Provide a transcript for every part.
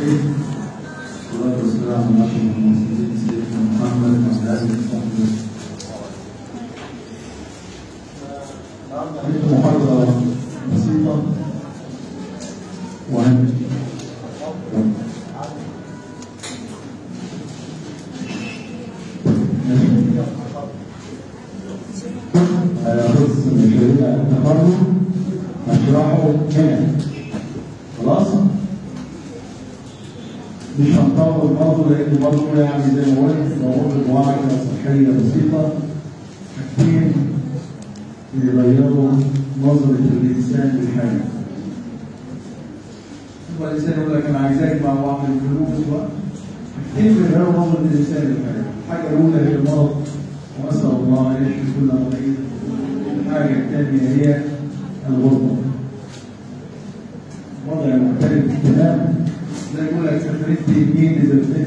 الرحيم والصلاة والسلام على أشرف المرسلين سيدنا محمد وعلى آله وصحبه النهارده محاضرة بسيطة وهمة هيخص مشاريع التخرج هشرحه هنا خلاص مش هنطول برضه لان برضه يعني زي ما قلت موضوع الوعي صحيه بسيطه حاجتين يغيروا نظره الانسان للحياه هو الانسان يقول لك انا عايز اجمع واعمل فلوس و حاجتين بيغيروا نظره الانسان للحياه الحاجه الاولى هي المرض ونسال الله ان يشفي كل مريض الحاجه الثانيه هي الغربه وضع مختلف تماما زي يقول لك سفريت يمين لزفت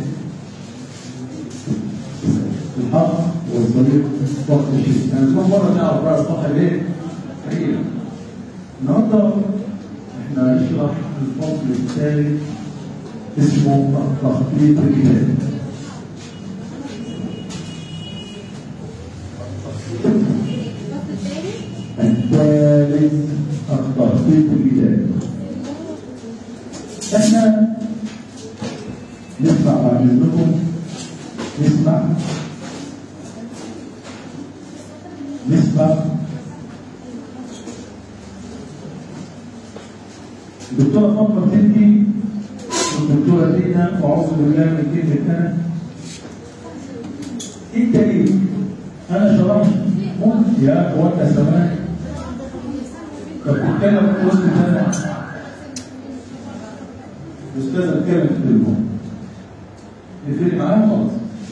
الحق والصديق وقت الشيء يعني كل مره نعرف بقى الصح ليه؟ حقيقه النهارده احنا هنشرح الفصل الثالث اسمه التخطيط الكتابي الثالث التخطيط الكتابي احنا نسمع بعد اذنكم نسمع نسمع الدكتورة فاطمة تدي والدكتورة دينا وأعوذ بالله من كلمة أنا أنت إيه؟ أنا شرحت ممكن يا هو أنت سامعني؟ طب تتكلم في وسط الجنة الاستاذ اتكلم في التليفون يفرق معايا خالص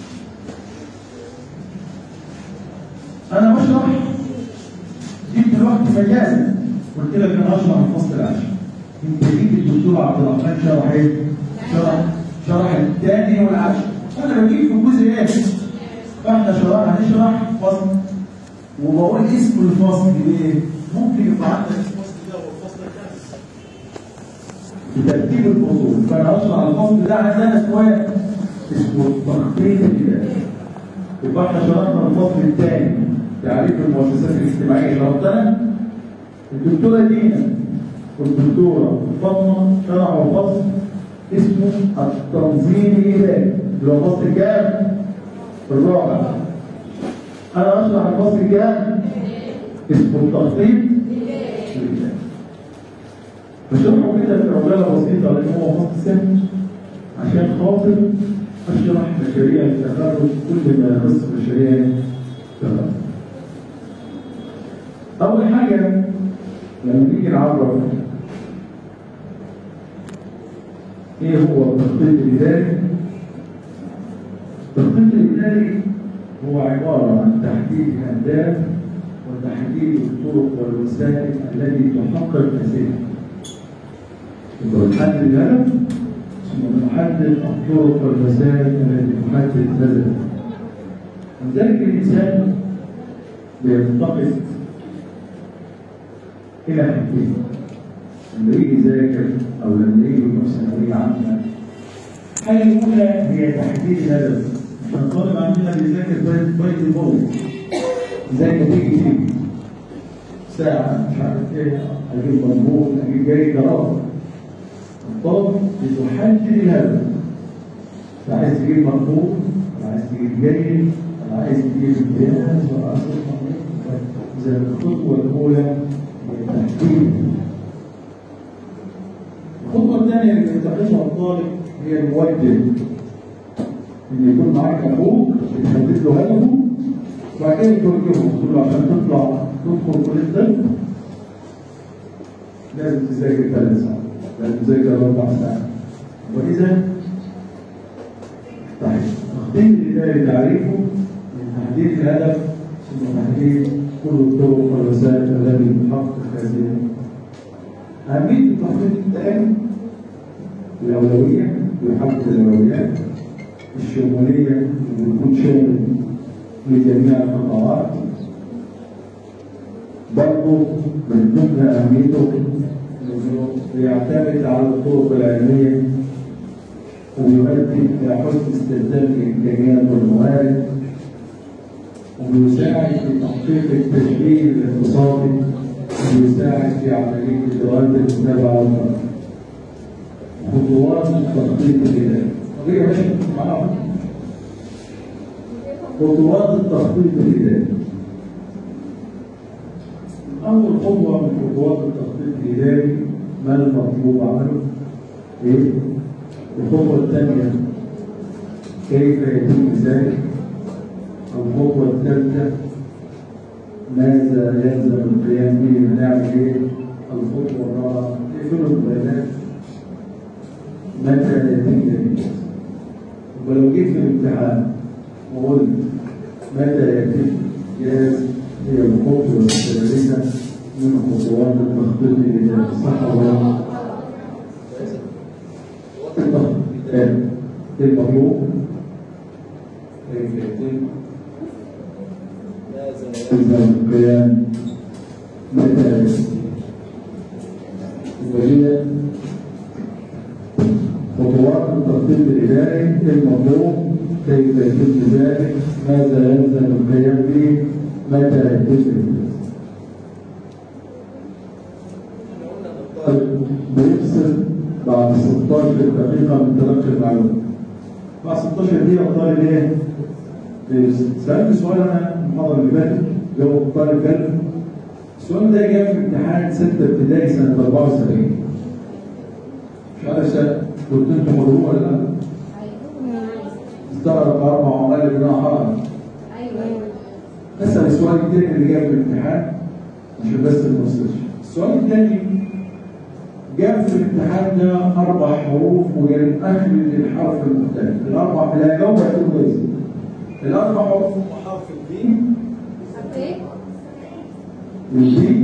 انا بشرح جبت الوقت مجازا قلت لك انا هشرح الفصل العاشر انت جيت الدكتور عبد الرحمن شرح ايه؟ شرح شرح الثاني والعاشر انا بجيب في الجزء ايه؟ فاحنا شرح هنشرح فصل وبقول اسم الفصل ايه؟ ممكن يبقى عندك الفصل ده والفصل الخامس بترتيب الفصول فانا هشرح الفصل ده عندنا شويه اسمه التخطيط الكتابي يبقى احنا شرحنا الفصل الثاني تعريف المؤسسات الاجتماعيه شرحتها الدكتوره دينا والدكتوره فاطمه شرحوا فصل اسمه التنظيم الاداري اللي هو فصل كام؟ الرابع انا هشرح الفصل كام؟ اسمه التخطيط الاداري فشرحوا كده في عجاله بسيطه لان هو فصل سهل عشان خاطر اشرح مشاريع التخرج كل ما يخص مشاريع التخرج. اول حاجه لما نيجي نعرف ايه هو التخطيط الاداري؟ التخطيط الاداري هو عباره عن تحديد الاهداف وتحديد الطرق والوسائل التي تحقق هذه يبقى نحدد الهدف ثم نحدد الطرق والوسائل التي تحدد هذا الهدف ولذلك الانسان بينتقد الى حاجتين لما يجي يذاكر او لما يجي يروح ثانويه عامه الحاجه الاولى هي تحديد الهدف احنا الطالب عندنا بيذاكر بايت البول زي ما تيجي تيجي ساعه مش عارف ايه اجيب مضمون اجيب جاي دراسه الطالب بتحدد الهدف انت عايز تجيب مقبول ولا عايز تجيب جيد ولا عايز تجيب امتياز ولا عايز اذا الخطوه الاولى هي التحديد الخطوه الثانيه اللي بيتخذها الطالب هي الموجه ان يكون معاك اخوك بتحدد له هدفه وبعد كده توجهه تقول له عشان تطلع تدخل كليه الطب لازم تذاكر ثلاث ساعات لازم تذاكر اربع ساعات واذا طيب تخطيط الاداري تعريفه من تحديد الهدف ثم تحديد كل الطرق والوسائل التي تحقق هذه أهمية التخطيط الإداري الأولوية بيحدد الأولويات الشمولية اللي بيكون شامل لجميع القطاعات برضه من ضمن أهميته إنه بيعتمد على الطرق العلمية وبيؤدي إلى حسن استخدام الإمكانيات والموارد وبيساعد في تحقيق التشغيل الاقتصادي وبيساعد في عملية إدارة المتابعة والتنظيم. خطوات التخطيط الإداري. طب يا باشا معاهم. خطوات التخطيط الإداري. أول خطوة من خطوات التخطيط الإداري ما المطلوب عمله؟ إيه؟ الخطوة الثانية كيف يتم ذلك؟ الخطوة الثالثة ماذا يلزم القيام به ونعمل ايه؟ الخطوة الرابعة يقولوا البيانات متى يتم ذلك؟ ولو جيت في الامتحان وقلت متى يتم جاز هي الخطوة الثالثة من خطوات التخطيط الإداري صح ولا لا؟ المطلوب كيف يتم إلزام القيام متى وهي خطوات التخطيط الإداري المطلوب كيف يتم ذلك ماذا يلزم القيام به متى يتم ذلك بيفصل بعد 16 دقيقة من تلقي المعلومة. بعد 16 دقيقة الطالب ايه؟ بيفصل. سألت سؤال أنا المحاضرة اللي فاتت جاوب الطالب قال السؤال ده جاء في امتحان 6 ابتدائي سنة 74 مش عارف سنة كنت انتم مضروب ولا لا؟ استغرق أربع عمال بناء حرام أسأل السؤال الثاني اللي جاء في الامتحان عشان بس ما نوصلش السؤال الثاني جاب في الامتحان ده أربع حروف وجاب آخر الحرف المختلف الأربع لا جاوب هتكون كويس الأربع حروف هم حرف البي والبي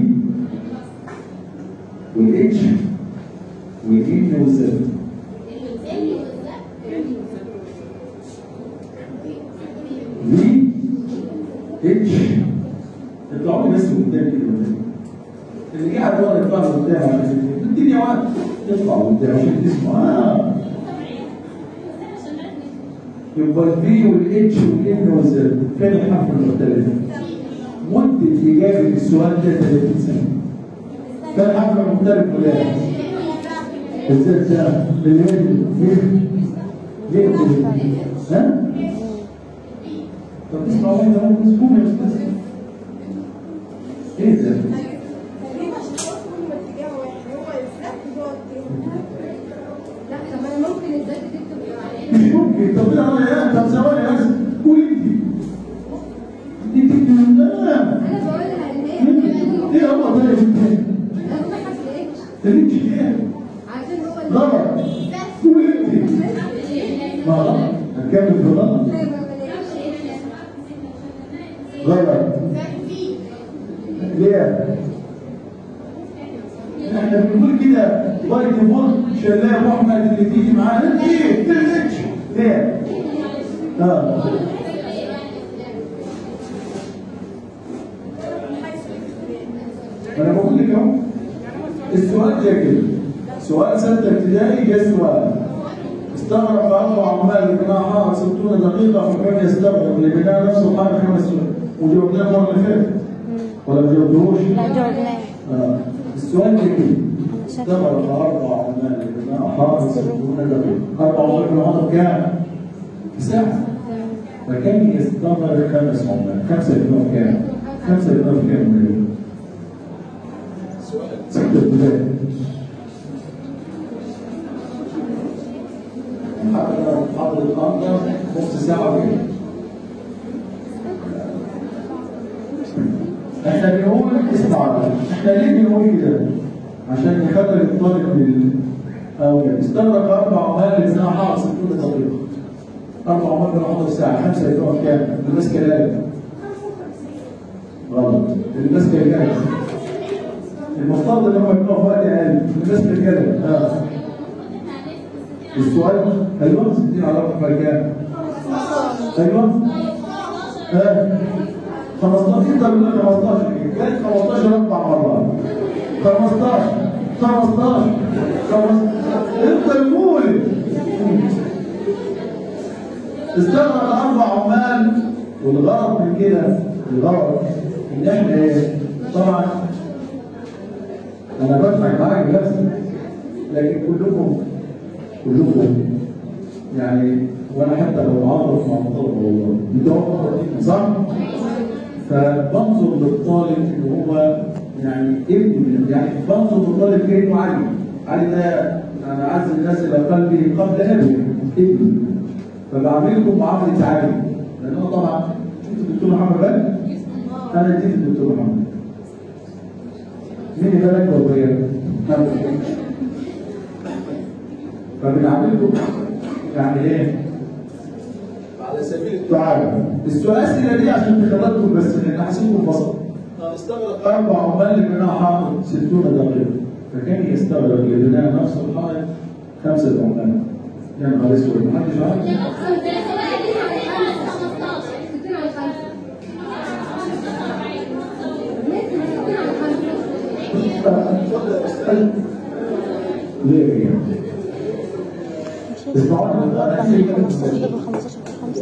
والاتش والإن والزد بي اتش اطلعوا لي بس قدام كده اللي قاعد ورا يطلع قدام عشان الدنيا وقت تطلع قدام عشان تسمع اه يبقى البي والاتش والان والزد كان الحرف المختلف مدة إجابة السؤال ده 30 سنة كان الحرف المختلف ولا لا؟ الزد ده بالليل ليه؟ ليه؟ ها؟ طب اسمعوا انت ممكن تسكون يا استاذ ايه ده؟ مش ممكن طب انا يا طب ثواني بس قولي انت انت انت لا ايه هو ده اللي تريد ايه؟ غلط قولي انت ما غلط هنكمل في غلط غلط ليه؟ احنا بنقول كده لايت بول شلاب احمد اللي تيجي معانا ليه؟ تريدش ليه؟ اه انا بقول لك اهو السؤال ده كده سؤال سته ابتدائي جه سؤال استغرق اربع عمال لبناء حائط 60 دقيقه فكان يستغرق لبناء نفس الحائط خمس سنين وجاوبناه المره اللي فاتت ولا ما جاوبتوش؟ لا جاوبناه آه. السؤال ده كده استغرق اربع عمال لبناء حائط 60 دقيقه اربع عمال لبناء حائط كام؟ في ساعه فكان يستغرق خمس عمال خمسه يبقوا كام؟ خمسه يبقوا كام؟ ستة ابتدائي حضر الأرض نص ساعة كده احنا بنقول اسمع احنا ليه بنقول كده؟ عشان نخرج الطالب بال أو استغرق أربع عمال لساعة حائط 60 دقيقة أربع عمال بنقعد ساعة خمسة يبقوا كام؟ الناس كلام غلط الناس كلام المفترض ان هو يبقى في وقت اقل بالنسبه لكده اه السؤال ايوه 60 على رقم كام؟ ايوه ها 15 انت بتقول 15 كان 15 اربع مرات 15 15 انت يقول استغرق اربع عمال والغرض من كده الغرض ان احنا ايه؟ طبعا انا بضحك معاك بنفسي لكن كلكم كلكم يعني وانا حتى لو معرف مع طلبه والله انتوا معرفين صح؟ فبنظر للطالب ان هو يعني ابن يعني بنظر للطالب كانه علي علي ده انا اعز الناس الى قلبي قبل ابي ابني فبعملكم معامله علي لان انا طبعا انتوا دكتور محمد بقى انا اديت الدكتور محمد مين اللي بالك وبيا فبنعملكم يعني ايه على سبيل تعالى الثلاثي دي عشان تخرجكم بس لان هسيبكم بسط استغرق اربع عمال لبناء حائط 60 دقيقه فكان يستغرق لبناء نفس الحائط خمسه عمال يا نهار اسود محدش عارف ليه يعني؟ اسمعوا انا تقريبا 15 في 5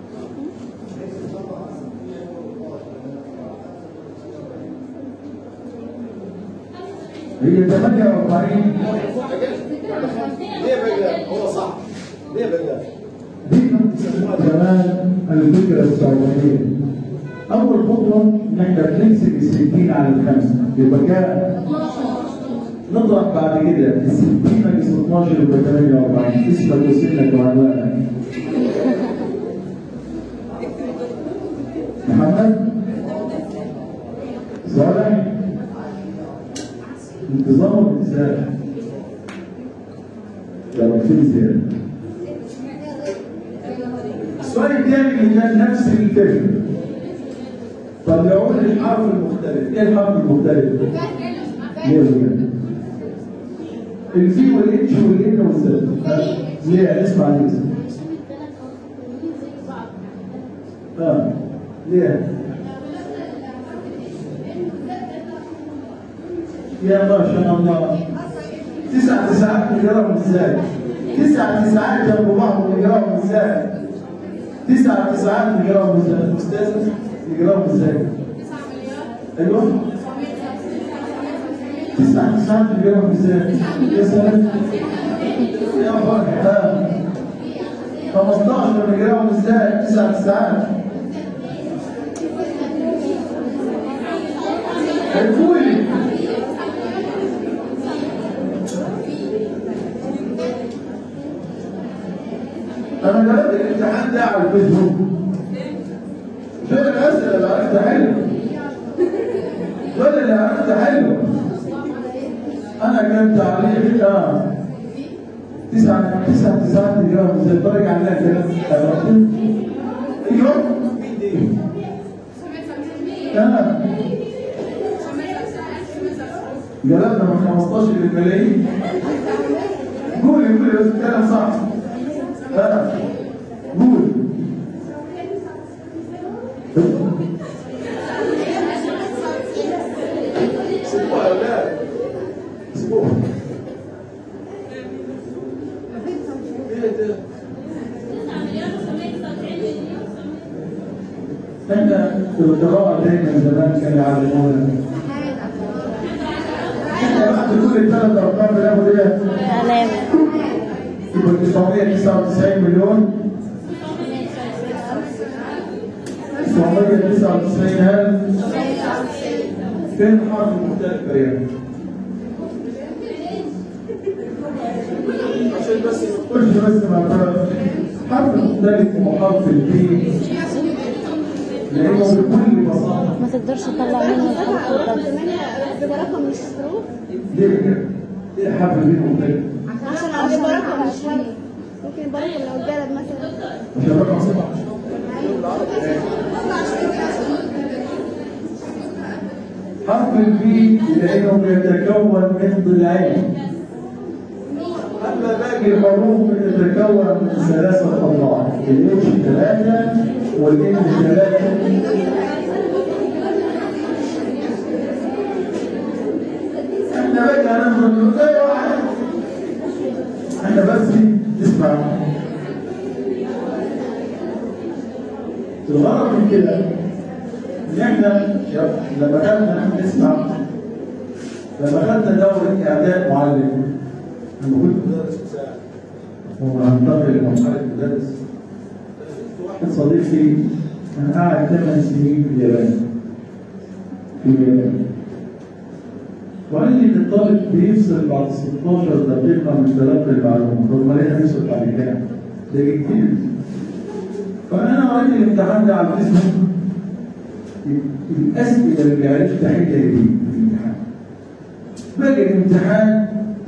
هي 48 ليه بقى هو صح ليه بقى دي زمان الفكرة السعودية أول خطوة إن إحنا بنمسك الستين على الخمسة يبقى كام؟ نطرح بعد كده الستين ناقص 12 يبقى 48 اسمك وسنك وعنوانك محمد صالح انتظام وانتظار لو في زيادة السؤال الثاني اللي كان نفس الفكرة طلعوا لي الحرف المختلف ايه الحرف المختلف؟ ليه ولا الفي والاتش والان والزد ليه اسمع ليه اه ليه يا ما شاء الله تسع تسعات نقراهم ازاي؟ تسع تسعات جنب بعض نقراهم ازاي؟ تسع تسعات نقراهم ازاي؟ استاذ نقراهم ازاي؟ ايوه تسع تسعات نقراهم ازاي؟ يا سلام يا فرح ها 15 نقراهم ازاي؟ تسع تسعات الكولي انا جربت الامتحان ده على الفيسبوك فين الاسئله اللي عرفت حلو ولا اللي عرفت حلو انا جبت عليه اه تسعة تسعة تسعة جرام زي طريق عنها كده ايوه اه جلبنا من 15 للملايين قولي قولي بس كلام صح اه قول اسبوع يا اولاد اسبوع ايه ده احنا في القراءة دايما زمان كانوا يعلمونا احنا بعد كل ثلاث ارقام بناخد ايه؟ علامة يبقى 999 مليون 999 ألف فين الحرف المختلف يعني؟ عشان بس خش بس مع بعض حرف مختلف وحرف البي لأنه بكل بساطة ما تقدرش تطلع منه الحروف والرقم ده رقم مش حروف ليه كده؟ ليه حرف البي مختلف؟ عشان عشان رقم مش حروف ممكن يبقى رقم لو البلد مثلا عشان رقم صفر حرف البي لأنه يتكون من ضلعين أما باقي الحروف بتتكون من ثلاثة أضلاع الاتش ثلاثة والان ثلاثة احنا بقى هنفضل زي واحد احنا بس نسمع الغرض من كده ان احنا لما كنا نسمع لما خدنا دورة إعداد معلم لما كنت مدرس مساعد وهنتقل لمرحلة مدرس كان صديقي أنا قاعد ثمان سنين في اليابان في اليابان وقال لي إن الطالب بيفصل بعد 16 دقيقة من تلقي المعلومة طب ما ليه هيفصل بعد كام؟ ده كتير فأنا قريت الامتحان ده على الفيسبوك الأسئلة اللي عرفت أحلها دي في الامتحان باقي الامتحان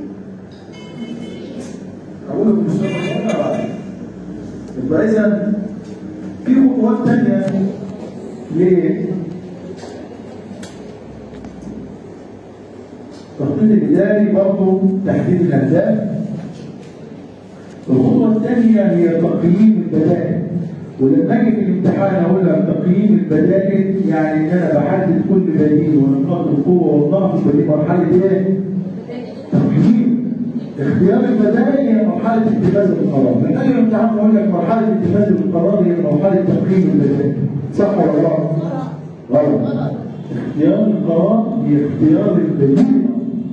أقول لكم مستوى ولا بعد يبقى إذا في خطوات تانية التخطيط الإداري برضه تحديد الأهداف الخطوة الثانية هي تقييم البدائل ولما اجي في الامتحان اقول لك تقييم البدائل يعني ان انا بحدد كل بديل ونقاط القوه والضعف فدي مرحله ايه؟ تقييم اختيار البدائل هي مرحله اتخاذ القرار من اجل الامتحان بقول لك مرحله اتخاذ القرار هي مرحله تقييم البدائل صح ولا غلط؟ غلط اختيار القرار هي اختيار البديل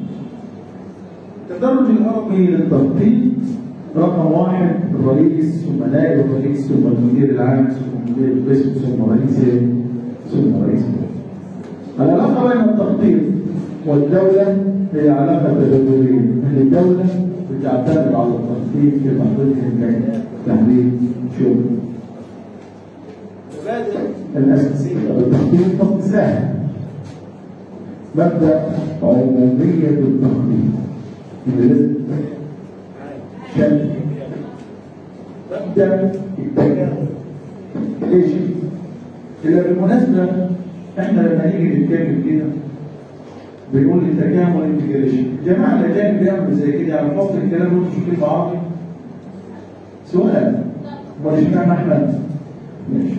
التدرج الأرضي للتخطيط رقم واحد الرئيس ثم نائب الرئيس ثم المدير العام ثم مدير القسم ثم رئيس ثم رئيس العلاقة بين التخطيط والدولة هي علاقة تبادلية أن الدولة بتعتمد على التخطيط في تحقيق إمكانيات تحديد شغل مبادئ الأساسية التخطيط خط سهل مبدأ عمومية التخطيط اللي لازم عشان مبدأ التكامل ليش؟ إلا بالمناسبة احنا لما نيجي نتكلم كده بنقول التكامل انتجريشن الجماعة الأجانب بيعملوا زي كده يعني نحط الكلام وانتوا شايفين بعض سؤال امال اشمعنى احنا ماشي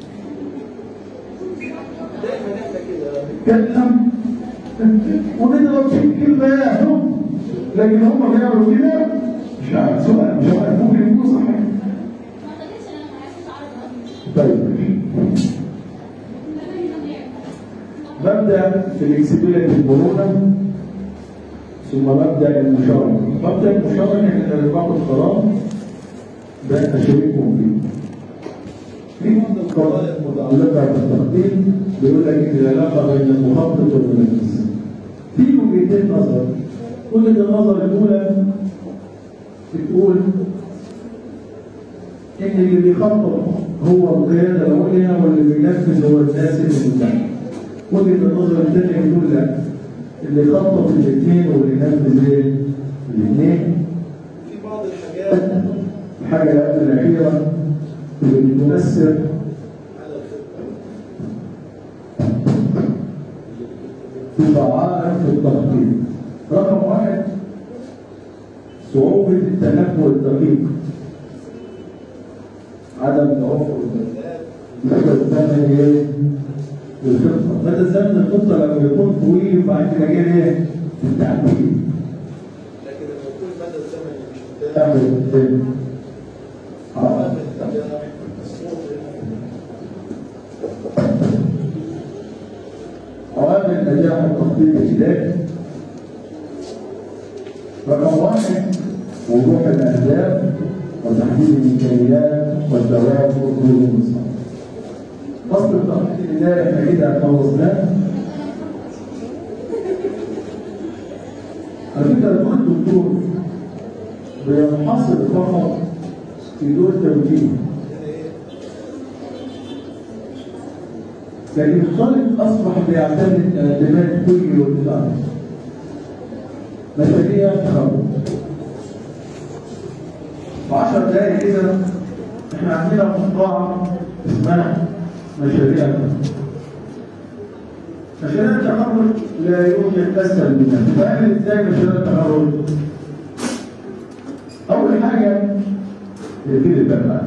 دايما احنا كده نتكلم ونضرب في كلمة ياهم لكن هم بيعملوا كده مش عارف سؤال مش عارف ممكن يكون صحيح طيب مبدأ فليكسبيليتي المرونة ثم مبدأ المشاركة مبدأ المشاركة ان انا باخد قرار ده اشاركهم فيه في بعض القضايا المتعلقة بالتخطيط بيقول لك ان العلاقة بين المخطط والمنفذ في وجهتين نظر وجهة النظر الأولى بتقول إن اللي بيخطط هو القيادة العليا واللي بينفذ هو الناس اللي تحت. وجهة النظر الثانية بتقول لا اللي خطط الاثنين واللي ينفذ ايه؟ الاثنين في بعض الحاجات الحاجة قبل الأخيرة اللي بتؤثر على الخطة في ضعائف التخطيط رقم واحد صعوبة التنبؤ الدقيق عدم توفر البيانات مدى الزمن ايه؟ للخطة مدى الزمن الخطة لما يكون طويل وبعد كده جه ايه؟ التعديل لكن لما يكون مدى الزمن مش متاح تعمل ايه؟ اه عوامل النجاح الصوت عوامل نجاح التخطيط الإداري رقم واحد وضوح الأهداف وتحديد الإمكانيات والتوافر بين المصلحة. فصل التخطيط الإداري احنا كده خلصناه. على فكرة دور الدكتور بينحصر فقط في دور التوجيه لكن الطالب اصبح بيعتمد اعتماد كلي والتزام مشاريع تخرج في 10 دقايق كده احنا عندنا قاعه اسمها مشاريع التخرج مشاريع التخرج لا يوجد اسهل منها فاعمل ازاي مشاريع التخرج اول حاجه هي كده البرنامج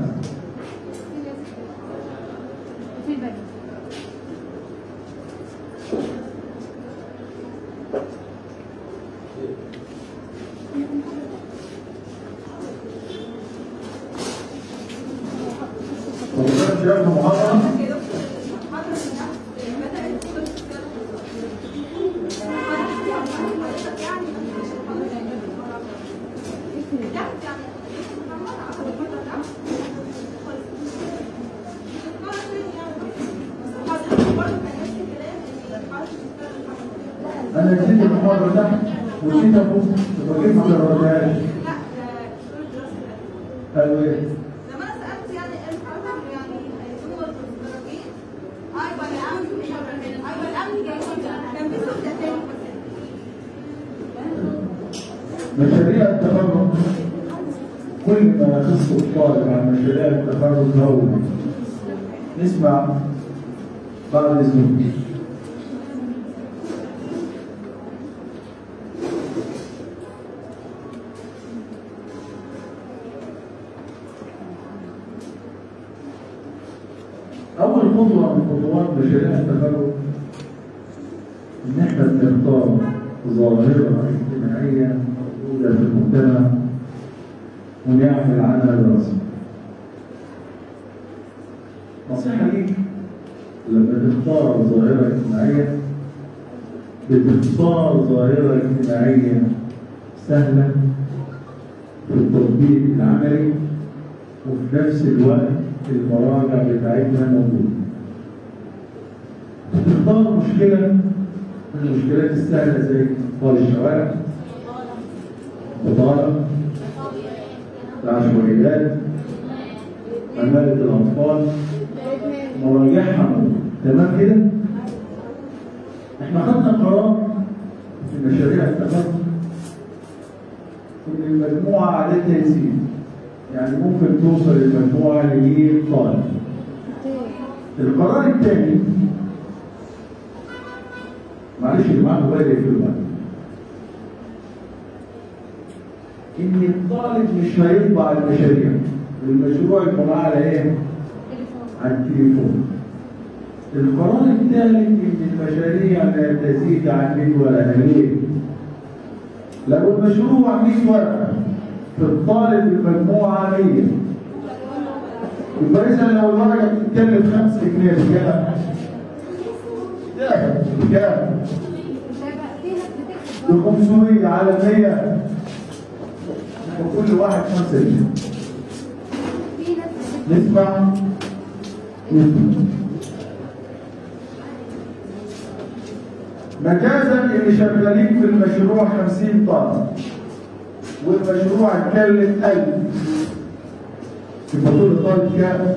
وكان شيخ محاضرة نسيت المحاضرة ده ونسيت ابوك يبقى كيف ما كررتهاش؟ قالوا ايه؟ لما انا سالت يعني حضرتك يعني هو المدربين ايوه الامن ايوه الامن كان في سؤال تاني مشاريع التخرج كل ما يخص الطالب عن مشاريع التخرج هو نسمع بعض الزملاء أول خطوة من خطوات مشاريع التخرج إن إحنا بنختار ظاهرة اجتماعية موجودة في المجتمع ونعمل عنها دراسة. نصيحة ليك لما تختار ظاهرة اجتماعية بتختار ظاهرة اجتماعية سهلة في التطبيق العملي وفي نفس الوقت المراجع بتاعتها موجودة. تختار مشكلة من المشكلات السهلة زي اطفال الشوارع بطالة العشوائيات عمالة الأطفال مراجعها موجودة. تمام كده؟ احنا خدنا قرار في مشاريع التخرج ان المجموعة عددها يزيد يعني ممكن توصل المجموعة ل 100 طالب القرار الثاني معلش اللي معاه موبايل يقفله بقى ان الطالب مش هيطبع المشاريع المشروع يبقى معاه على ايه؟ على التليفون القرار الثالث ان المشاريع لا تزيد عن 100 ورقه ليه؟ لو المشروع 100 ورقه في الطالب المجموعه 100 يبقى اذا لو الورقه بتتكلف 5 جنيه بكام؟ بكام؟ ب 500 على 100 وكل واحد 5 جنيه نسمع نسمع مجازا اللي شغالين في المشروع 50 طالب والمشروع اتكلف 1000 يبقى كل طالب كام؟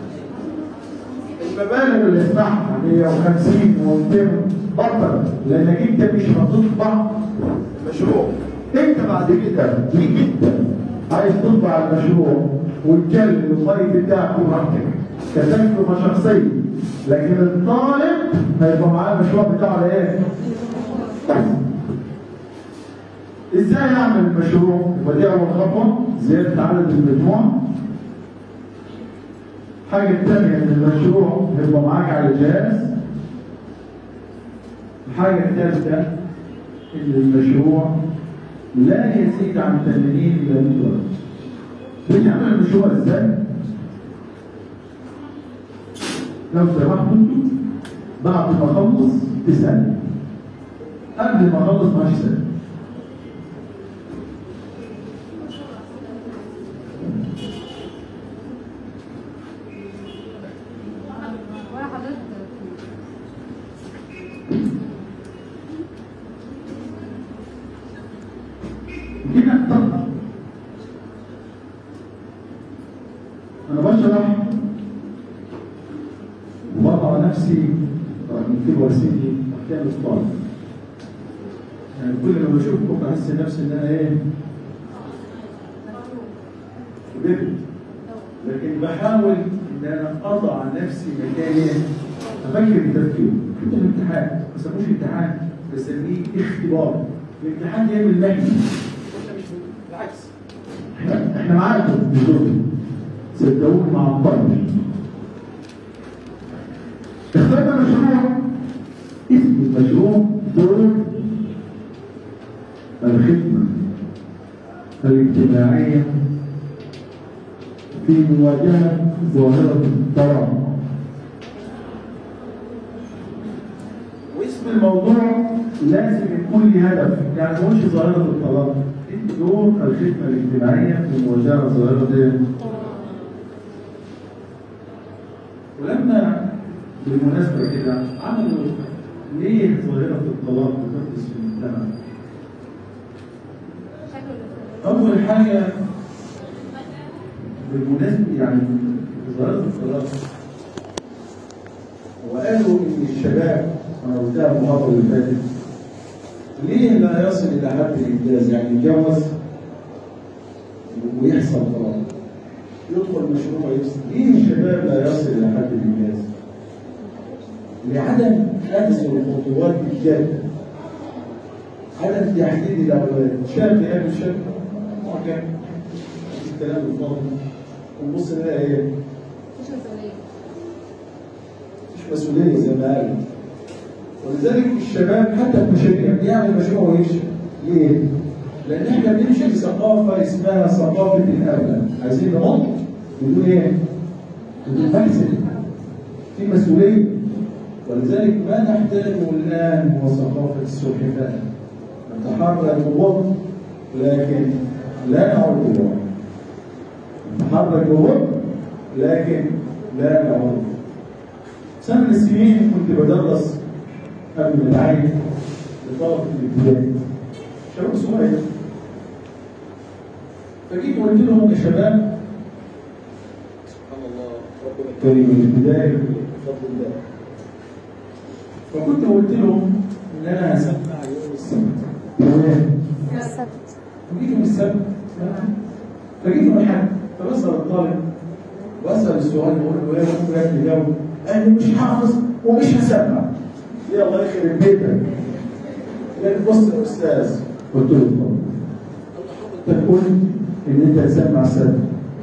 المبالغ اللي اسمعها 150 و200 بطل لانك انت مش هتطبع مشروع انت بعد كده ليك جدا عايز تطبع المشروع وتكلم المايك بتاعك براحتك كتجربه شخصيه لكن الطالب هيبقى معاه المشروع بتاعه على ايه؟ ازاي نعمل المشروع؟ ودي اول خطوه زياده عدد المجموعه الحاجة الثانية إن المشروع يبقى معاك على الجهاز. الحاجة الثالثة إن المشروع لا يزيد عن 80 إلى 100 ورقة. بنعمل المشروع إزاي؟ لو سمحتوا انتوا بعد ما أخلص تسألني. قبل ما أخلص ما تسألني. ولا حضرتك كده طبعا انا بشرح وبضع نفسي من كبر سني مكان الطالب يعني كل ما بشوفكم بحس نفسي ان انا ايه كبرت لكن بحاول ان انا اضع نفسي مكان ايه افكر التفكير كنت في امتحان ما بسموش امتحان بسميه اختبار الامتحان يعمل مهني بالعكس احنا احنا معاكم بالظبط صدقوني مع الطالب اخترنا مشروع اسم المشروع دور الخدمة الاجتماعية في مواجهة ظاهرة الترام واسم الموضوع لازم يكون لي هدف يعني ما هوش ظاهرة الطلاق دور الخدمة الاجتماعية في مواجهة ظاهرة ايه؟ ولما بالمناسبة كده عملوا ليه ظاهرة الطلاق بتحدث في المجتمع أول حاجة بالمناسبة يعني وزارة القرار وقالوا إن الشباب أنا قلتها المحاضرة اللي فاتت ليه لا يصل إلى حد الإنجاز يعني يتجوز ويحصل طلاق يدخل مشروع يفصل ليه الشباب لا يصل إلى حد الإنجاز؟ لعدم أخذ الخطوات الجادة عدم تحديد الأولويات شاب يقابل شاب معجب الكلام الفاضي ونبص نلاقي إيه؟ مش مسؤولية مش مسؤولية زي ما قال ولذلك الشباب حتى المشاريع بيعمل مشروع ويمشي ليه؟ لأن احنا بنمشي بثقافة اسمها ثقافة الأولى عايزين نمط بدون ايه؟ بدون بحث في مسؤولية ولذلك ما نحتاجه الآن هو ثقافة السلحفاة نتحرك ببطء لكن لا نعود للوعي نتحرك ببطء لكن لا نعود سنة من السنين كنت بدرس قبل ما اتعين لطلبة الابتدائي شباب صغير فجيت قلت لهم يا شباب سبحان الله ربنا كريم الابتدائي بفضل الله فكنت قلت لهم ان انا هسمع يوم السبت تمام السبت وجيت يوم السبت تمام فجيت يوم الاحد فبسال الطالب واسال السؤال بقول له ايه ممكن يا ابني جاوب قال لي مش حافظ ومش هسمع يا الله يخرب بيتك قال لي بص يا استاذ قلت له اتفضل انت قلت ان انت هتسمع السبت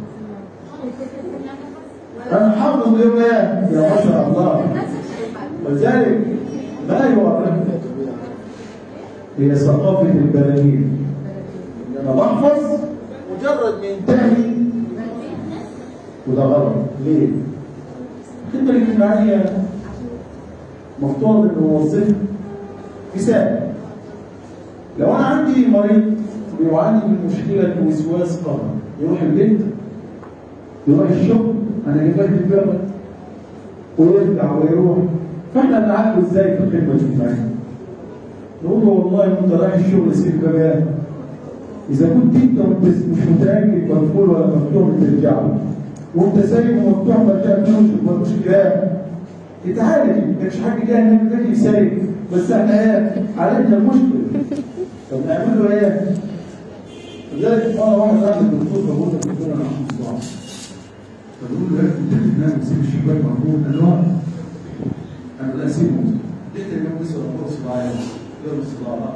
انا حافظ اليوم ايه يا ما شاء الله ولذلك ما يعرفنا هي ثقافة البلالين إن أنا بحفظ مجرد ما ينتهي وده غلط ليه؟ الخدمة الاجتماعية مفترض إن وظيفة مثال لو أنا عندي مريض بيعاني من مشكلة وسواس قهر يروح البيت يروح الشغل أنا جبت الجبل ويرجع ويروح فاحنا بنعالجه ازاي في الخدمه الاجتماعيه؟ نقول له والله وانت رايح الشغل سيب باباه اذا كنت انت مش مش متاكد مقفول ولا مفتوح ترجع له وانت سايبه مفتوح ما رجعتلوش ملوش كلام اتعالج مش حاجه جايه هناك داخل سايب بس احنا ايه عالجنا المشكله طب نعمل له ايه؟ لذلك مره واحد راح للدكتور فبقول له الدكتور انا عندي صداع فبقول له يا اخي انت بتنام وتسيب الشباك مفتوح قال له آه. انا لا اسيبه لقيت اليوم بس ولا فرص معايا يوم الصداع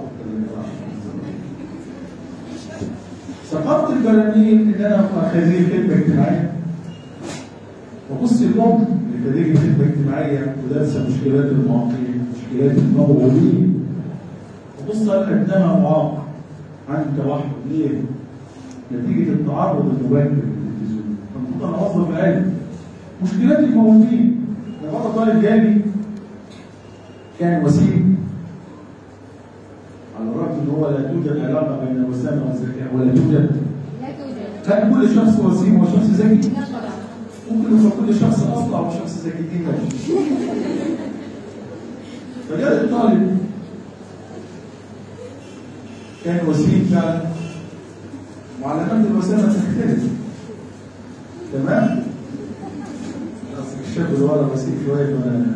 ثقافة البراميل ان انا خريج خدمة اجتماعية وبص الام اللي خريج خدمة اجتماعية ودارسة مشكلات المعاقين مشكلات الموهوبين وبص على ابنها معاق عنده توحد ليه؟ نتيجة التعرض المبكر للتلفزيون فالمفروض انا اوظف علم مشكلات الموهوبين أنا مرة طالب جالي كان وسيم على الرغم ان هو لا توجد علاقه بين الوسامه والذكاء ولا توجد لا توجد كان كل شخص وسيم وشخص ذكي لا طبعا ممكن يبقى كل شخص اصلع وشخص ذكي دي ماشي فجاء الطالب كان وسيم فعلا معلمات الوسامه تختلف تمام أصل الشاب اللي ورا وسيم شويه ما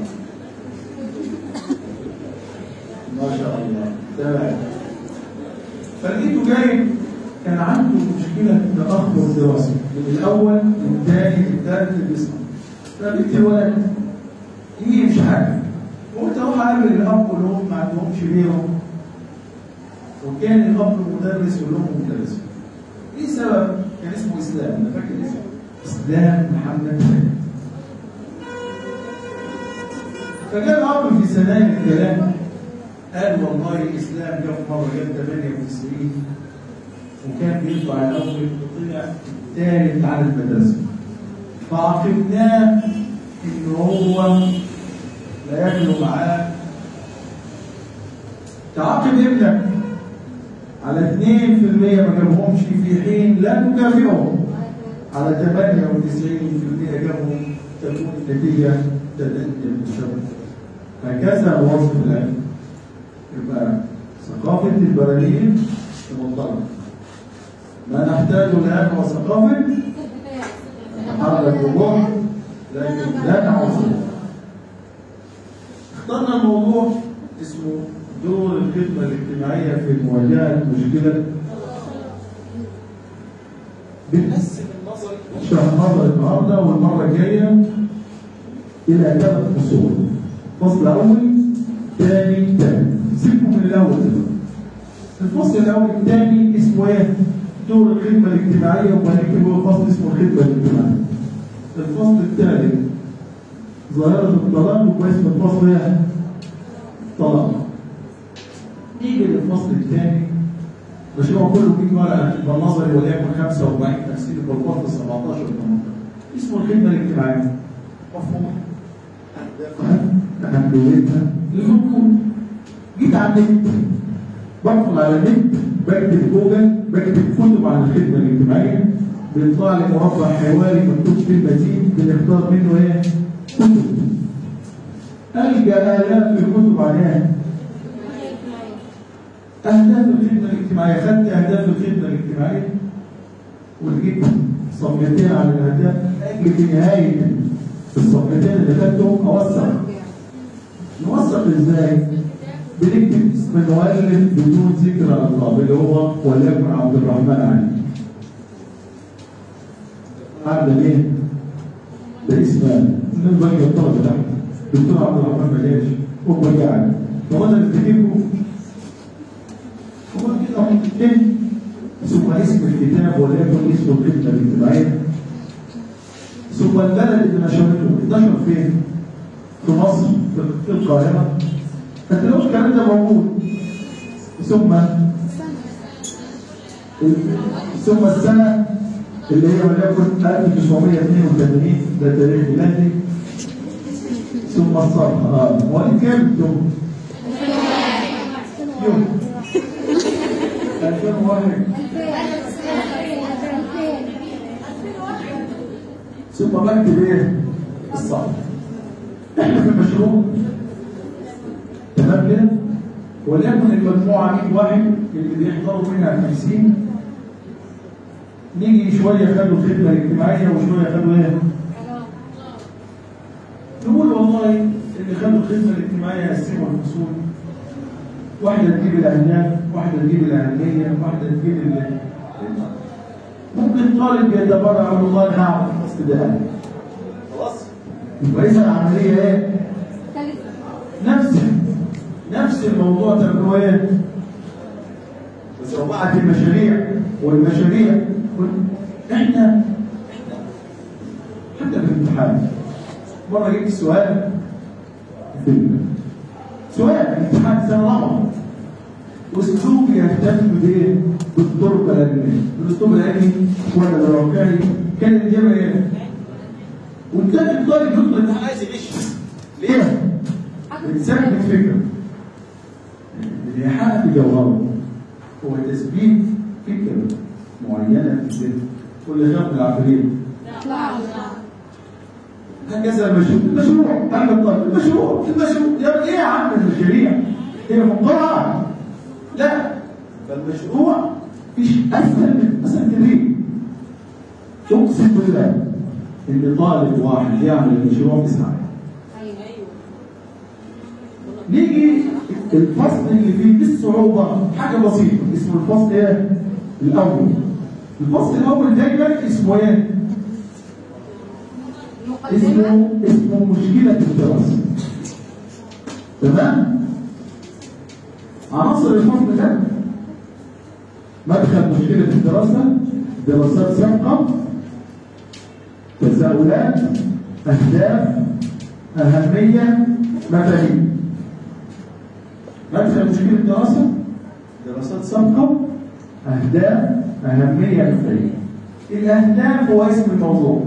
ما شاء الله تمام فلقيته جاي كان عنده مشكله تاخر دراسي من الاول من الثاني للثالث للتسعه فقلت الولد ايه مش عارف قلت اروح اقابل الاب والام ما عندهمش بيهم وكان الاب مدرس والام مدرسه ايه السبب؟ كان اسمه اسلام انا فاكر اسمه اسلام محمد خالد فجاء الاب في سنان الكلام قال والله الاسلام جه في مره جاب 98 وكان بيطلع الاول طلع ثالث على المدرسه فعاقبناه ان هو لا ياكلوا معاه تعاقب ابنك على 2% ما جابهمش في حين لا تكافئهم على 98% جابهم تكون النتيجه تدني بالشر هكذا وصف العلم يبقى ثقافة البراميل المنطلقة ما نحتاجه الآن هو ثقافة نتحرك بجهد لكن لا نعوز اخترنا موضوع اسمه دور الخدمة الاجتماعية في مواجهة مشكلة بنقسم النظر شرح النظر النهارده والمرة الجاية إلى ثلاث فصول فصل أول ثاني ثالث سيبكم من الأول دلوقتي الفصل الأول الثاني اسمه إيه؟ دور الخدمة الاجتماعية وهنكتب هو فصل اسمه الخدمة الاجتماعية الفصل الثالث ظاهرة الطلاق واسم الفصل إيه؟ طلاق نيجي للفصل الثاني المشروع كله فيه ورقه تبقى نظري وليكن 45 تفسير بالفصل 17 18 اسمه الخدمه الاجتماعيه مفهوم أهميتها للمفهوم جيت على النت بدخل على النت بكتب جوجل بكتب كتب عن الخدمه الاجتماعيه بيطلع لي مربع حواري مكتوب فيه المزيد بنختار منه ايه؟ كتب ألقى آلاف الكتب عن ايه؟ أهداف الخدمة الاجتماعية خدت أهداف الخدمة الاجتماعية ولقيت صفحتين على الأهداف أجي في نهاية الصفحتين اللي خدتهم أوثق نوثق إزاي؟ بنكتب اسم المؤلف بدون ذكر الألقاب اللي هو وليكن عبد الرحمن علي عامل إيه؟ ده اسم من بني الطلبة تحت دكتور عبد الرحمن ما جاش هو يعني طب أنا اللي كاتبه هو كده ممكن ثم اسم الكتاب وليكن اسم الخدمه الاجتماعيه ثم البلد اللي نشرته انتشر فين؟ في مصر في القاهره ما تلاقوش الكلام ده موجود ثم ثم السنه اللي هي وليكن 1982 ده تاريخ ميلادي ثم الصرح اه مواليد كام ثم يوم 2001 ثم بكتب ايه؟ الصح احنا في المشروع تمام كده؟ وليكن المجموعه 100 واحد اللي بيحضروا منها 50 نيجي شويه خدوا الخدمه الاجتماعيه وشويه خدوا ايه؟ نقول والله اللي خدوا الخدمه الاجتماعيه يقسموا الفصول واحدة تجيب الأهداف واحدة تجيب الأهمية واحدة تجيب ال ممكن طالب يتبرع يقول والله أنا هعمل الفصل ده خلاص يبقى إذا العملية إيه؟ نفس نفس الموضوع تعملوا إيه؟ وسوعة المشاريع والمشاريع إحنا حتى في الامتحان مرة جبت سؤال في سؤال امتحان سنه رابعه اسلوب يهتم بايه؟ بالطرق العلميه، الاسلوب العلمي ولا الواقعي كان الاجابه ايه؟ وكان الطالب يدخل الامتحان عايز يغش ليه؟ بتثبت فكره اللي يحقق جوهره هو تثبيت فكره معينه في الذهن كل خط العقليه هكذا المشروع المشروع انا الطالب المشروع المشروع يا ايه يا عم المشاريع هي مقرعه لا فالمشروع مفيش اسهل من مساله الريق اقسم بالله ان طالب واحد يعمل المشروع في ساعه نيجي الفصل اللي فيه الصعوبه حاجه بسيطه اسمه الفصل ايه؟ الاول الفصل الاول دايما اسمه ايه؟ اسمه اسمه مشكلة الدراسة تمام عناصر الفصل ده مدخل مشكلة الدراسة دراسات سابقة تساؤلات أهداف أهمية مفاهيم مدخل مشكلة الدراسة دراسات سابقة أهداف أهمية مفاهيم الأهداف هو اسم الموضوع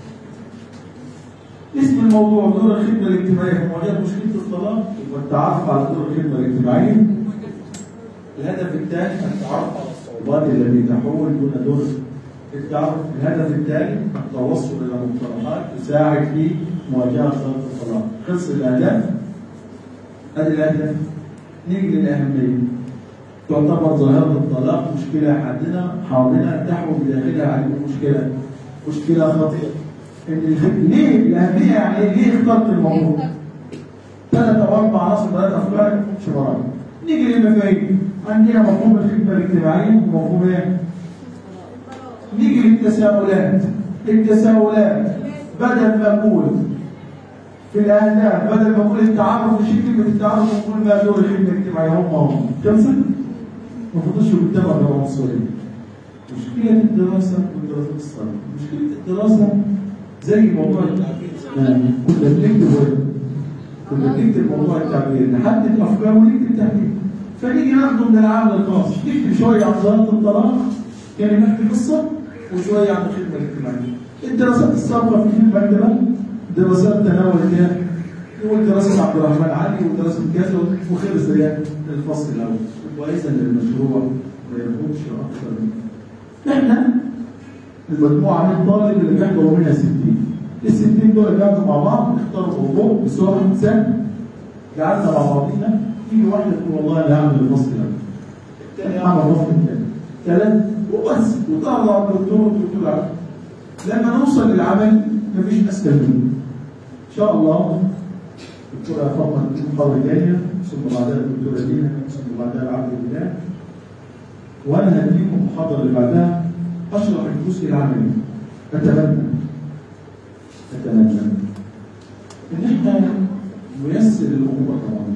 اسم الموضوع دور الخدمة الاجتماعية في مواجهة مشكلة الطلاق والتعرف على دور الخدمة الاجتماعية الهدف الثاني التعرف على الصعوبات التي تحول دون دور التعرف الهدف الثاني التوصل إلى مقترحات تساعد في مواجهة صعوبة الطلاق خلص الأهداف هذه الأهداف نيجي للأهمية تعتبر ظاهرة الطلاق مشكلة حدنا حاضنة تحوي بداخلها عليكم مشكلة مشكلة خطيرة إن الفكر ليه الأهمية يعني ليه اخترت الموضوع؟ ثلاثة أو أربع عناصر ثلاث أفكار شبراء نيجي للمفاهيم عندنا مفهوم الخدمة الاجتماعية ومفهوم إيه؟ نيجي للتساؤلات التساؤلات بدل ما أقول في الآلاف بدل ما أقول التعرف نشيل كلمة التعرف ونقول ما دور الخدمة الاجتماعية هم هم خمسة ما فضلش يتبع العنصرية مشكلة الدراسة والدراسة الصالحة مشكلة الدراسة زي موضوع التعبير زمان كنا بنكتب ورق. كنا بنكتب موضوع التعبير نحدد أفكار ونكتب تحديد فنيجي ناخده من العام الخاص نكتب شوية عن ظاهرة الطلاق كلمات القصة وشوية عن الخدمة الاجتماعية الدراسات السابقة في المكتبة دراسات تناول كده يقول دراسة عبد الرحمن علي ودراسة كذا وخلص يعني الفصل الأول وإذا للمشروع ما يكونش أكثر من إحنا المجموعة من الطالب اللي بيحضروا منها 60 ال 60 دول قعدوا مع بعض اختاروا موضوع بسرعة سهل قعدنا مع بعضينا يجي واحد يقول والله أنا هعمل الفصل الأول الثاني هعمل الفصل الثاني ثلاث وبس وطلع على الدكتور والدكتور عارف لما نوصل للعمل مفيش أسهل منه إن شاء الله الدكتورة فاطمة تكون محاضرة جاية ثم بعدها الدكتورة دينا ثم بعدها عبد الله وأنا هديكم المحاضرة اللي بعدها أشرح الجزء العملي أتمنى أتمنى إن إحنا نيسر الأمور طبعا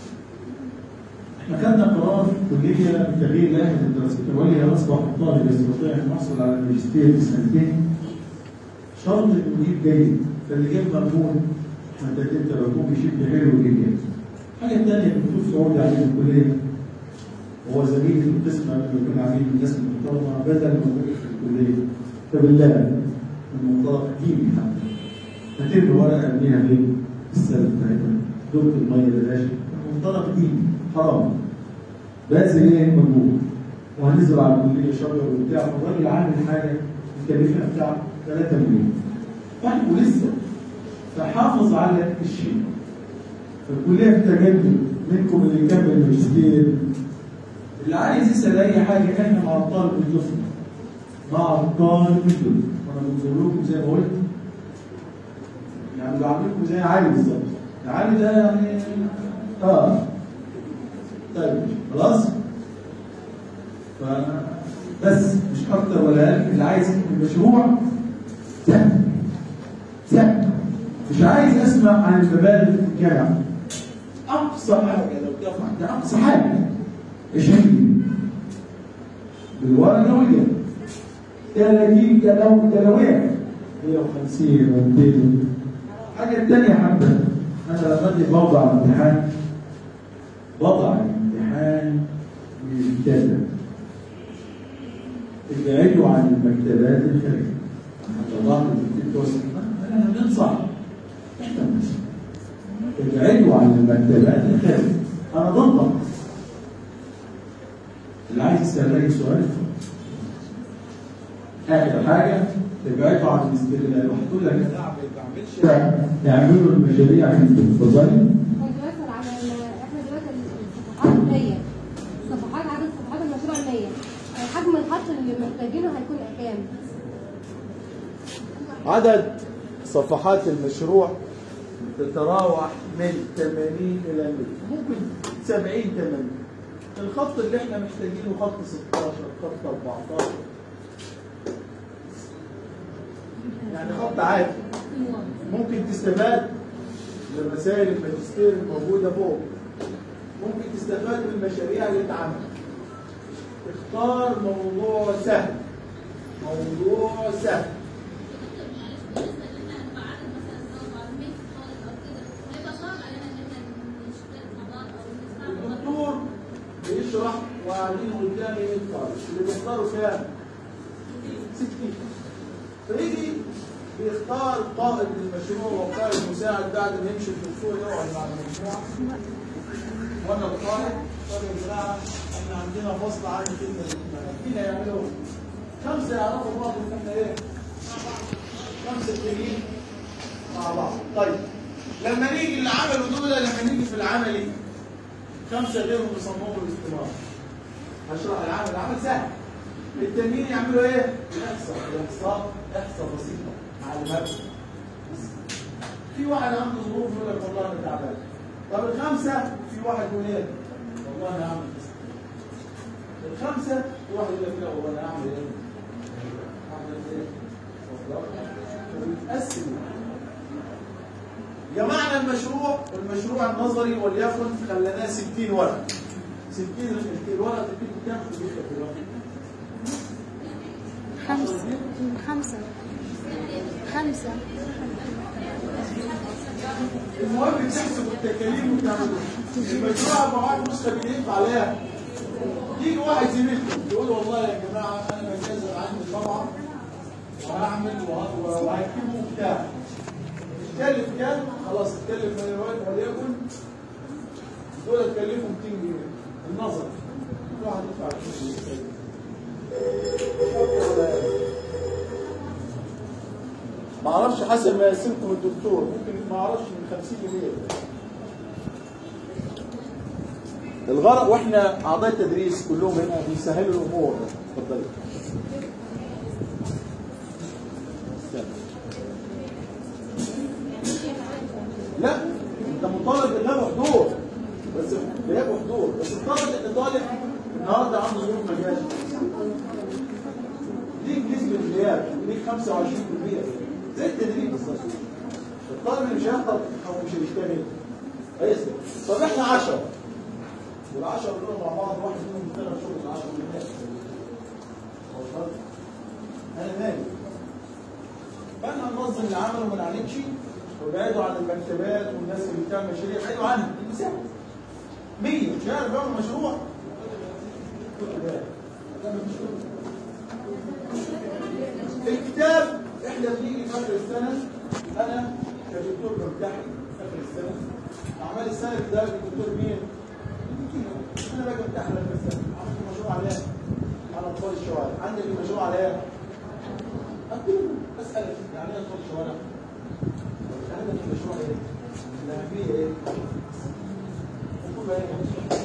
إحنا خدنا قرار في الكلية بتغيير لائحة الدراسات العليا أصبح الطالب يستطيع أن يحصل على الماجستير في سنتين شرط إنه يجيب جيد فاللي جاب مقبول احنا تقدمت الركوب بشكل حلو جدا. الحاجة الثانية الدكتور سعود علي في الكلية هو زميلي في القسم قبل ما يكون عميد الناس المحترمة بدل ما يكون في الكلية فبالله المنطلق ديني حتى هتبقى ورقة ابنيها فين؟ السنة بتاعتها دكتور المية بلاش المنطلق ديني حرام بذل ايه مجهود وهنزرع الكلية شجر وبتاع والراجل عامل حاجة مكلفها بتاع 3 مليون فاحنا ولسه فحافظ على الشيء فالكلية بتجدد منكم اللي يكمل ماجستير اللي عايز يسأل أي حاجة احنا مع الطالب الطفل مع الطالب الطفل وأنا بنزور لكم زي ما قلت يعني بعملكم زي علي بالظبط علي ده يعني اه طيب خلاص ف بس مش اكتر ولا اقل اللي عايز يكتب مشروع سهل سهل مش عايز اسمع عن المبالغ في الجامعه اقصى حاجه لو دفع ده اقصى حاجه 20 بالورقه والجنب 30 كلو كلويه 150 و200 حاجه الثانيه حبه انا لما اجي بوضع الامتحان وضع الامتحان مجددا ابعدوا عن المكتبات الخارجيه حتى بعض الدكتور انا بنصح احنا بنصح ابعدوا عن المكتبات الخارجيه انا ضدك اللي عايز يسال اي سؤال اخر حاجه ابعدوا عن الاستغلال وهتقول لك انا ما بعملش يعملوا المشاريع في الفضائي كنت بسأل على ال- احنا دلوقتي الصفحات 100 صفحات عدد صفحات المشروع 100 حجم الخط اللي محتاجينه هيكون كام؟ عدد صفحات المشروع تتراوح من 80 إلى 100 ممكن 70 80 الخط اللي احنا محتاجينه خط 16 خط 14 يعني خط عادي ممكن تستفاد من رسائل الماجستير الموجودة فوق ممكن تستفاد من المشاريع اللي اتعملت اختار موضوع سهل موضوع سهل الدكتور بيشرح وقاعدين قدامي 100 طالب اللي بيختاروا كام؟ 60 فيجي بيختار قائد المشروع وقائد مساعد بعد ما يمشي الدكتور يقعد مع المجموعه وانا القائد طب يا جماعه احنا عندنا فصل عن كلمه الاجتماع مين هيعملوا؟ خمسه يعرفوا بعض ان احنا ايه؟ خمسه تانيين مع بعض طيب لما نيجي اللي عملوا دول لما نيجي في العملي خمسه غيرهم يصمموا الاستمرار هشرح العمل العمل سهل التانيين يعملوا ايه؟ احصاء احصاء احصاء بسيطه مع المبنى في واحد عنده ظروف يقول لك والله انا تعبان طب الخمسه في واحد يقول ايه؟ والله انا هعمل كذا. الخمسه في واحد يقول لك لا والله انا هعمل ايه؟ هعمل ايه؟ ويتقسم جمعنا المشروع المشروع النظري وليكن خليناه 60 ورقه 60 الورقه تكتب كام في البيت دلوقتي؟ خمسة خمسة خمسة المهم تحسبوا التكاليف وتعملوا المشروع ابو واحد نسخه بيدفع عليها يجي واحد زميلكم يقول والله يا جماعه انا بجهز عندي طبعا وهعمل وه- وهكتبه بتاع تكلف كام؟ خلاص تكلف وليكن دول تكلفوا 200 جنيه النظر كل واحد يدفع 20 جنيه ما اعرفش حسب ما يسلكم الدكتور ممكن ما اعرفش من 50 جنيه الغرض واحنا اعضاء التدريس كلهم هنا بيسهلوا الامور اتفضلي لا انت مطالب بالله حضور بس غياب حضور بس افترض ان طالب النهارده عنده ظروف ما جاش ليك نسبة غياب ليك 25% زي التدريب بالظبط الطالب اللي مش هيحضر او مش هيشتغل هيسلك طب احنا 10 وال10 دول مع بعض واحد منهم بيشتغل شغل ال 10 اللي وصلت انا مالي فاحنا ننظم العمل وما نعلمش وابعدوا عن المكتبات والناس اللي بتعمل مشاريع ابعدوا عنها المساحه 100 مش عارف يعمل مشروع ده مفيش شغل. الكتاب احنا بنيجي في اخر السنه انا كدكتور بمتحن اخر السنه اعمال السنه ده الدكتور مين؟ انا باجي امتحن اخر السنه عملت مشروع عليها على اطفال الشوارع عندك مشروع عليها اكتب اسالك يعني ايه اطفال الشوارع؟ هدف المشروع ايه؟ الاهميه ايه؟ الخطوبه ايه؟